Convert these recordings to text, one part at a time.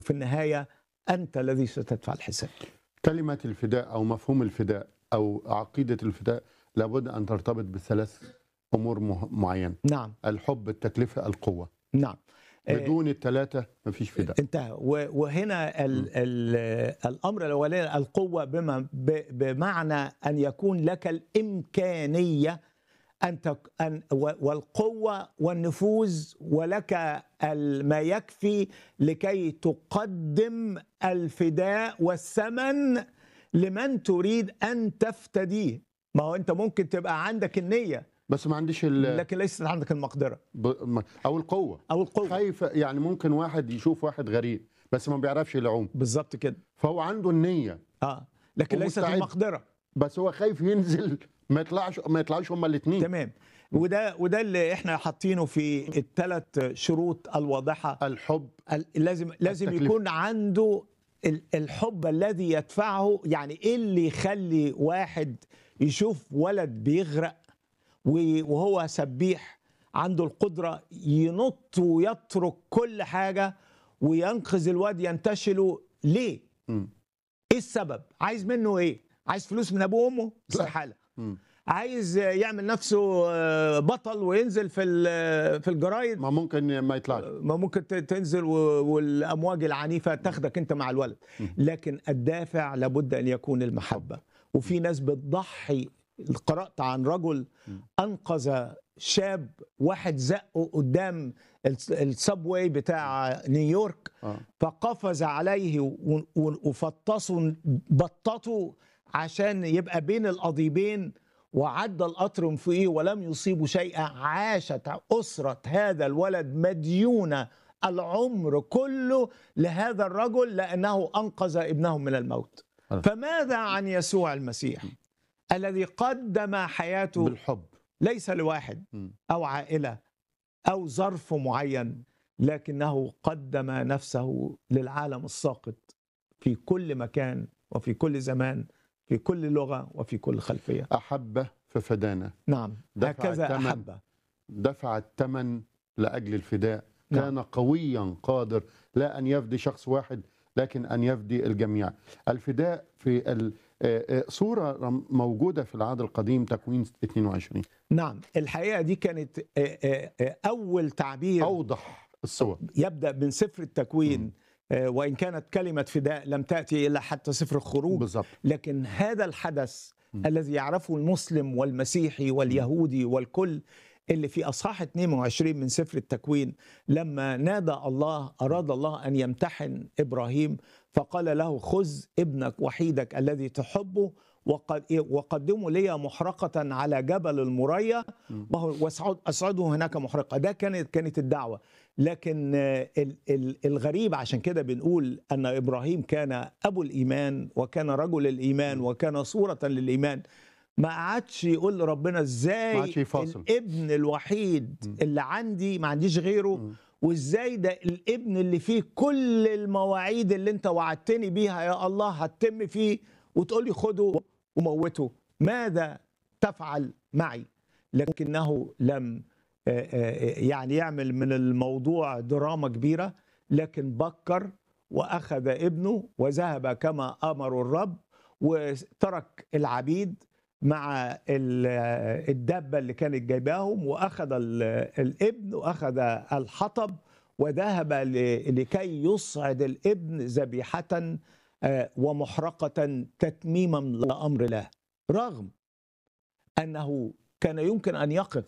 في النهايه انت الذي ستدفع الحساب كلمة الفداء أو مفهوم الفداء أو عقيدة الفداء لابد أن ترتبط بثلاث أمور مه- معينة نعم الحب التكلفة القوة نعم آه، بدون الثلاثة مفيش فداء انتهى و- وهنا ال ال الامر الاولاني القوه بما ب- بمعنى ان يكون لك الامكانيه ان تك ان و- والقوه والنفوذ ولك ال- ما يكفي لكي تقدم الفداء والثمن لمن تريد ان تفتديه ما هو انت ممكن تبقى عندك النيه بس ما عنديش ال... لكن ليست عندك المقدره ب- ما- أو القوة او القوه خايف يعني ممكن واحد يشوف واحد غريب بس ما بيعرفش يعوم بالظبط كده فهو عنده النية اه لكن ليست ومستعد. المقدره بس هو خايف ينزل ما يطلعش ما يطلعش هما الاثنين تمام وده وده اللي احنا حاطينه في الثلاث شروط الواضحه الحب ال- لازم لازم التكلفة. يكون عنده ال- الحب الذي يدفعه يعني ايه اللي يخلي واحد يشوف ولد بيغرق و- وهو سبيح عنده القدره ينط ويترك كل حاجه وينقذ الواد ينتشله ليه؟ مم. ايه السبب؟ عايز منه ايه؟ عايز فلوس من ابوه وامه؟ لا. استحاله مم. عايز يعمل نفسه آه، بطل وينزل في ال- في الجرايد ما ممكن ما يطلعش ما ممكن ت- تنزل و- والامواج العنيفه تاخدك انت مع الولد لكن الدافع لابد ان يكون المحبه وفي ناس بتضحي قرات عن رجل انقذ شاب واحد زقه قدام الس- السبواي بتاع نيويورك آه. فقفز عليه و- و- وفطسوا بططوا عشان يبقى بين القضيبين وعدى القطر من فوقيه ولم يصيبه شيئا عاشت أسرة هذا الولد مديونة العمر كله لهذا الرجل لأنه أنقذ ابنهم من الموت أه. فماذا عن يسوع المسيح الذي قدم حياته بالحب ليس لواحد مم. أو عائلة أو ظرف معين لكنه قدم نفسه للعالم الساقط في كل مكان وفي كل زمان في كل لغة وفي كل خلفية أحب ففدانا نعم دفع هكذا الثمن. أحب دفع الثمن لأجل الفداء نعم. كان قويا قادر لا أن يفدي شخص واحد لكن أن يفدي الجميع الفداء في ال- آه، آه، صورة رم- موجودة في العهد القديم تكوين 22 نعم الحقيقة دي كانت آه، آه، آه، أول تعبير أوضح الصور يبدأ من سفر التكوين آه، وإن كانت كلمة فداء لم تأتي إلا حتى سفر الخروج بالظبط لكن هذا الحدث م. الذي يعرفه المسلم والمسيحي واليهودي والكل اللي في اصحاح 22 من سفر التكوين لما نادى الله اراد الله ان يمتحن ابراهيم فقال له خذ ابنك وحيدك الذي تحبه وقد وقدمه لي محرقة على جبل المريا م. وهو- واسعد اسعده هناك محرقة ده كانت كانت الدعوة لكن آه، ال- ال- الغريب عشان كده بنقول ان ابراهيم كان ابو الايمان وكان رجل الايمان وكان صورة للايمان ما قعدش يقول لربنا ما ازاي عادش يفاصل. الابن الوحيد م. اللي عندي ما عنديش غيره م. وازاي ده الابن اللي فيه كل المواعيد اللي انت وعدتني بيها يا الله هتتم فيه وتقول لي خده وموته ماذا تفعل معي لكنه لم آه، آه، يعني يعمل من الموضوع دراما كبيرة لكن بكر وأخذ ابنه وذهب كما أمر الرب وترك العبيد مع ال- الدابة اللي كانت جايباهم وأخذ ال- الابن وأخذ الحطب وذهب ل- لكي يصعد الابن ذبيحة آه، ومحرقة تتميما لأمر الله رغم أنه كان يمكن أن يقف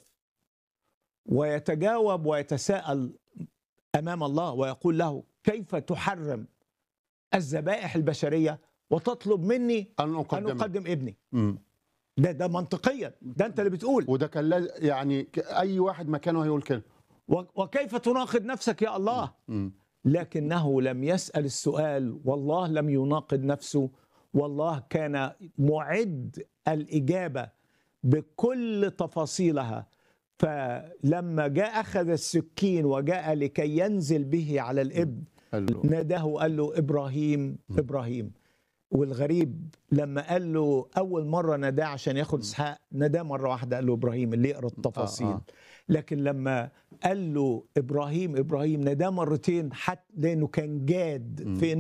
ويتجاوب ويتساءل امام الله ويقول له كيف تحرم الذبائح البشريه وتطلب مني أن ان أقدم اقدم ابني مم. ده ده منطقيا ده انت اللي بتقول وده كان لاز- يعني ك- أي واحد مكانه هيقول كده و- وكيف تناقض نفسك يا الله مم. لكنه لم يسال السؤال والله لم يناقض نفسه والله كان معد الاجابه بكل تفاصيلها فلما جاء اخذ السكين وجاء لكي ينزل به على الابن حلو. ناداه وقال له ابراهيم ابراهيم والغريب لما قال له اول مره ناداه عشان ياخد اسحاق ناداه مره واحده قال له ابراهيم اللي يقرا التفاصيل آه. لكن لما قال له ابراهيم ابراهيم ناداه مرتين حتى لانه كان جاد في